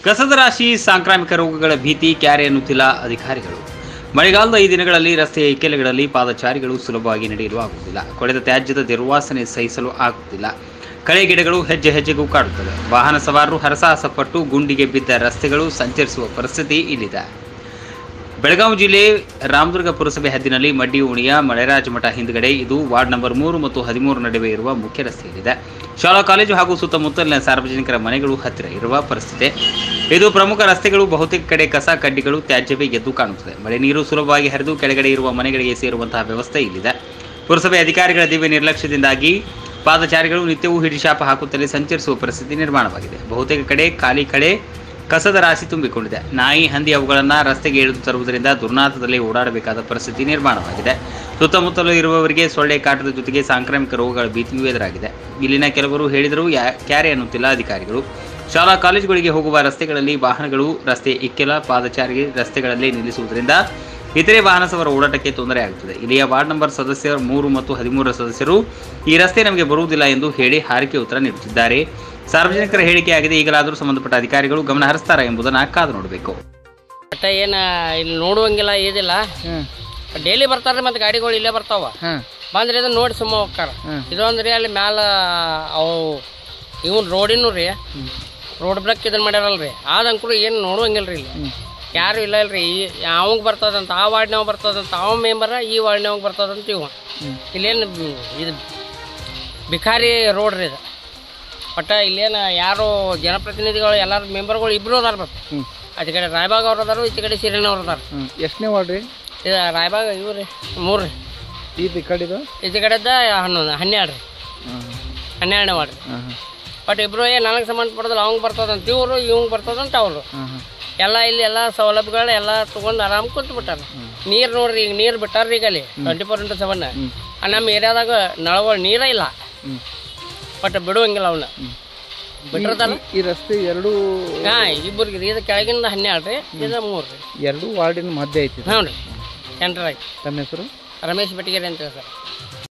ಕಸದ ರಾಶಿ ಸಾಂಕ್ರಾಮಿಕ ರೋಗಗಳ ಭೀತಿ ಕ್ಯಾರೆ ಎನ್ನುತ್ತಿಲ್ಲ ಅಧಿಕಾರಿಗಳು ಮಳೆಗಾಲದ ಈ ದಿನಗಳಲ್ಲಿ ರಸ್ತೆಯ ಇಕ್ಕೆಲೆಗಳಲ್ಲಿ ಪಾದಚಾರಿಗಳು ಸುಲಭವಾಗಿ ನಡೆಯಲು ಆಗುವುದಿಲ್ಲ ಕೊಳೆದ ತ್ಯಾಜ್ಯದ ದುರ್ವಾಸನೆ ಸಹಿಸಲು ಆಗುತ್ತಿಲ್ಲ ಕಳೆ ಗಿಡಗಳು ಹೆಜ್ಜೆ ಹೆಜ್ಜೆಗೂ ಕಾಡುತ್ತವೆ ವಾಹನ ಸವಾರರು ಹರಸಾಹಸ ಪಟ್ಟು ಗುಂಡಿಗೆ ಬಿದ್ದ ರಸ್ತೆಗಳು ಸಂಚರಿಸುವ ಪರಿಸ್ಥಿತಿ ಇಲ್ಲಿದೆ ಬೆಳಗಾವಿ ಜಿಲ್ಲೆ ರಾಮದುರ್ಗ ಪುರಸಭೆ ಹದ್ದಿನಲ್ಲಿ ಮಡ್ಡಿ ಉಣಿಯ ಮಳೆರಾಜ ಮಠ ಹಿಂದ್ಗಡೆ ಇದು ವಾರ್ಡ್ ನಂಬರ್ ಮೂರು ಮತ್ತು ಹದಿಮೂರು ನಡುವೆ ಇರುವ ಮುಖ್ಯ ರಸ್ತೆಯಲ್ಲಿದೆ ಶಾಲಾ ಕಾಲೇಜು ಹಾಗೂ ಸುತ್ತಮುತ್ತಲಿನ ಸಾರ್ವಜನಿಕರ ಮನೆಗಳು ಹತ್ತಿರ ಇರುವ ಪರಿಸ್ಥಿತಿ ಇದು ಪ್ರಮುಖ ರಸ್ತೆಗಳು ಬಹುತೇಕ ಕಡೆ ಕಸ ಕಡ್ಡಿಗಳು ತ್ಯಾಜ್ಯವೇ ಎದ್ದು ಕಾಣುತ್ತದೆ ಮಳೆ ನೀರು ಸುಲಭವಾಗಿ ಹರಿದು ಕೆಳಗಡೆ ಇರುವ ಮನೆಗಳಿಗೆ ಸೇರುವಂತಹ ವ್ಯವಸ್ಥೆ ಇಲ್ಲಿದೆ ಪುರಸಭೆ ಅಧಿಕಾರಿಗಳ ದಿವ್ಯ ನಿರ್ಲಕ್ಷ್ಯದಿಂದಾಗಿ ಪಾದಚಾರಿಗಳು ನಿತ್ಯವೂ ಹಿಡಿಶಾಪ ಹಾಕುತ್ತಲೇ ಸಂಚರಿಸುವ ಪರಿಸ್ಥಿತಿ ನಿರ್ಮಾಣವಾಗಿದೆ ಬಹುತೇಕ ಕಡೆ ಖಾಲಿ ಕಡೆ ಕಸದ ರಾಶಿ ತುಂಬಿಕೊಂಡಿದೆ ನಾಯಿ ಹಂದಿ ಅವುಗಳನ್ನು ರಸ್ತೆಗೆ ಎಳೆದು ತರುವುದರಿಂದ ದುರ್ನಾಥದಲ್ಲಿ ಓಡಾಡಬೇಕಾದ ಪರಿಸ್ಥಿತಿ ನಿರ್ಮಾಣವಾಗಿದೆ ಸುತ್ತಮುತ್ತಲು ಇರುವವರಿಗೆ ಸೊಳ್ಳೆ ಕಾಟದ ಜೊತೆಗೆ ಸಾಂಕ್ರಾಮಿಕ ರೋಗಗಳ ಭೀತಿಯೂ ಎದುರಾಗಿದೆ ಇಲ್ಲಿನ ಕೆಲವರು ಹೇಳಿದರೂ ಯಾ ಕ್ಯಾರೆ ಅನ್ನುತ್ತಿಲ್ಲ ಅಧಿಕಾರಿಗಳು ಶಾಲಾ ಕಾಲೇಜುಗಳಿಗೆ ಹೋಗುವ ರಸ್ತೆಗಳಲ್ಲಿ ವಾಹನಗಳು ರಸ್ತೆ ಇಕ್ಕೆಲ ಪಾದಚಾರಿ ರಸ್ತೆಗಳಲ್ಲಿ ನಿಲ್ಲಿಸುವುದರಿಂದ ಇತರೆ ವಾಹನ ಸವಾರ ಓಡಾಟಕ್ಕೆ ತೊಂದರೆ ಆಗುತ್ತದೆ ಇಲ್ಲಿಯ ವಾರ್ಡ್ ನಂಬರ್ ಸದಸ್ಯರ ಮೂರು ಮತ್ತು ಹದಿಮೂರರ ಸದಸ್ಯರು ಈ ರಸ್ತೆ ನಮಗೆ ಬರುವುದಿಲ್ಲ ಎಂದು ಹೇಳಿ ಹಾರಿಕೆ ಉತ್ತರ ನೀಡುತ್ತಿದ್ದಾರೆ ಸಾರ್ವಜನಿಕರ ಹೇಳಿಕೆಯಾಗಿದೆ ಈಗಲಾದರೂ ಸಂಬಂಧಪಟ್ಟ ಅಧಿಕಾರಿಗಳು ಗಮನ ಹರಿಸ್ತಾರಾ ಎಂಬುದನ್ನು ಕಾದು ನೋಡಬೇಕು ಒಟ್ಟ ಏನು ಇಲ್ಲಿ ನೋಡುವಂಗಿಲ್ಲ ಏದಿಲ್ಲ ಡೈಲಿ ಬರ್ತಾರೆ ಮತ್ತು ಗಾಡಿಗಳು ಇಲ್ಲೇ ಬರ್ತಾವ ಬಂದ್ರೆ ಇದನ್ನ ನೋಡಿ ಸುಮ್ಮ ಹೋಗ್ತಾರ ಇದೊಂದ್ರಿ ಅಲ್ಲಿ ಮ್ಯಾಲ ಅವು ಇವನ್ ರೋಡಿನೂ ರೀ ರೋಡ್ ಬ್ರೇಕ್ ಇದನ್ನ ಮಾಡ್ಯಾರಲ್ರಿ ಆದಂಕರು ಏನು ನೋಡುವಂಗಿಲ್ಲ ರೀ ಇಲ್ಲಿ ಯಾರು ಇಲ್ಲ ಇಲ್ರಿ ಈ ಅವಂಗೆ ಬರ್ತದಂತ ಆ ವಾರ್ಡ್ನವ್ ಬರ್ತದಂತ ಅವ ಮೆಂಬರ ಈ ವಾರ್ಡ್ನವ್ ಬರ್ತದಂತ ಇವ ಇಲ್ಲೇನು ಇದು ಬಿಖಾರಿ ರೋಡ್ ರೀ ಇದು ಒಟ್ಟ ಇಲ್ಲೇನು ಯಾರು ಜನಪ್ರತಿನಿಧಿಗಳು ಎಲ್ಲಾರು ಮೆಂಬರ್ಗಳು ಇಬ್ರು ಅದಾರ ಮತ್ತೆ ಆಚೆ ಕಡೆ ರಾಯಬಾಗ್ ಅವ್ರು ಅದಾರು ಈಚೆ ಕಡೆ ಸಿರಿನ ಅವ್ರು ಅದಾರ ಎಷ್ಟನೇ ವಾರ್ಡ್ ರೀ ಇದು ರಾಯಬಾಗ್ ಇವ್ರು ರೀ ಮೂರು ರೀ ಇದು ಈ ಕಡೆದು ಈಚೆ ಕಡೆದ ಹನ್ನೊಂದು ಹನ್ನೆರಡು ರೀ ಹನ್ನೆರಡನೇ ವಾರ್ಡ್ ರೀ ಬಟ್ ಇಬ್ರು ಏ ನನಗೆ ಸಂಬಂಧಪಡೋದಿಲ್ಲ ಅವಂಗೆ ಬರ್ತದಂತ ಇವರು ಇವಂಗೆ ಬರ್ತದಂತ ಅವರು ಎಲ್ಲ ಇಲ್ಲಿ ಎಲ್ಲ ಸೌಲಭ್ಯಗಳು ಎಲ್ಲ ತೊಗೊಂಡು ಆರಾಮ್ ಕುಂತು ಬಿಟ್ಟಾರ ನೀರು ನೋಡ್ರಿ ಈಗ ನೀರು ಬಿಟ್ಟಾರ್ರಿ ಈಗ ಅಲ್ಲಿ ಟ್ವೆಂಟಿ ಫೋರ್ ಇಂಟು ಸೆವೆನ್ ನಮ್ಮ ಏರಿಯಾದಾಗ ನಳಗಳು ನೀರೇ ಇಲ್ಲ ಬಟ್ ಬಿಡುವಂಗಿಲ್ಲ ಅವನ್ನ ಬಿಟ್ಟಿರ್ತಾರ ಈ ರಸ್ತೆ ಎರಡು ಹಾಂ ಇಬ್ಬರಿಗೆ ಇದು ಕೆಳಗಿಂದ ಹನ್ನೆರಡು ರೀ ಇದು ಮೂರು ರೀ ಎರಡು ವಾರ್ಡಿನ ಮಧ್ಯೆ ಐತಿ ಹ್ಞೂ ರೀ ಸೆಂಟ್ರ್ ಆಯ್ತು ತಮ್ಮ ಹೆಸರು ರಮೇಶ್ ಬೆಟ್ಟಿಗೆರೆ ಅಂತ ಹೇಳಿ ಸರ್